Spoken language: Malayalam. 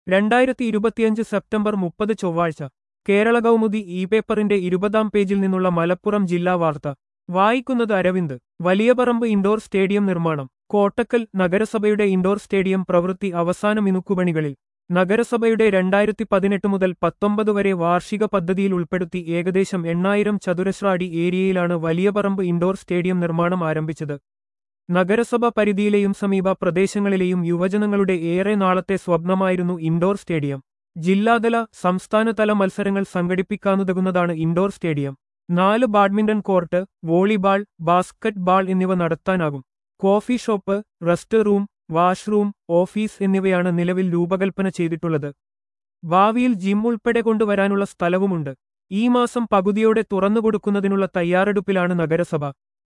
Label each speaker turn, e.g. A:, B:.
A: രണ്ടായിരത്തി ഇരുപത്തിയഞ്ച് സെപ്റ്റംബർ മുപ്പത് ചൊവ്വാഴ്ച കേരള കൗമുദി ഇ പേപ്പറിന്റെ ഇരുപതാം പേജിൽ നിന്നുള്ള മലപ്പുറം ജില്ലാ വാർത്ത വായിക്കുന്നത് അരവിന്ദ് വലിയപറമ്പ് ഇൻഡോർ സ്റ്റേഡിയം നിർമ്മാണം കോട്ടക്കൽ നഗരസഭയുടെ ഇൻഡോർ സ്റ്റേഡിയം പ്രവൃത്തി അവസാന മിനുക്കുപണികളിൽ നഗരസഭയുടെ രണ്ടായിരത്തി പതിനെട്ട് മുതൽ പത്തൊമ്പത് വരെ വാർഷിക പദ്ധതിയിൽ ഉൾപ്പെടുത്തി ഏകദേശം എണ്ണായിരം ചതുരശ്ര അടി ഏരിയയിലാണ് വലിയപറമ്പ് ഇൻഡോർ സ്റ്റേഡിയം നിർമ്മാണം ആരംഭിച്ചത് നഗരസഭ പരിധിയിലെയും സമീപ പ്രദേശങ്ങളിലെയും യുവജനങ്ങളുടെ ഏറെ നാളത്തെ സ്വപ്നമായിരുന്നു ഇൻഡോർ സ്റ്റേഡിയം ജില്ലാതല സംസ്ഥാനതല മത്സരങ്ങൾ സംഘടിപ്പിക്കാനുതകുന്നതാണ് ഇൻഡോർ സ്റ്റേഡിയം നാല് badminton court volleyball basketball എന്നിവ നടത്താനാകും coffee shop rest room washroom office എന്നിവയാണ് നിലവിൽ രൂപകൽപ്പന ചെയ്തിട്ടുള്ളത് ഭാവിയിൽ ജിം ഉൾപ്പെടെ കൊണ്ടുവരാനുള്ള സ്ഥലവുമുണ്ട് ഈ മാസം പകുതിയോടെ തുറന്നുകൊടുക്കുന്നതിനുള്ള തയ്യാറെടുപ്പിലാണ് നഗരസഭ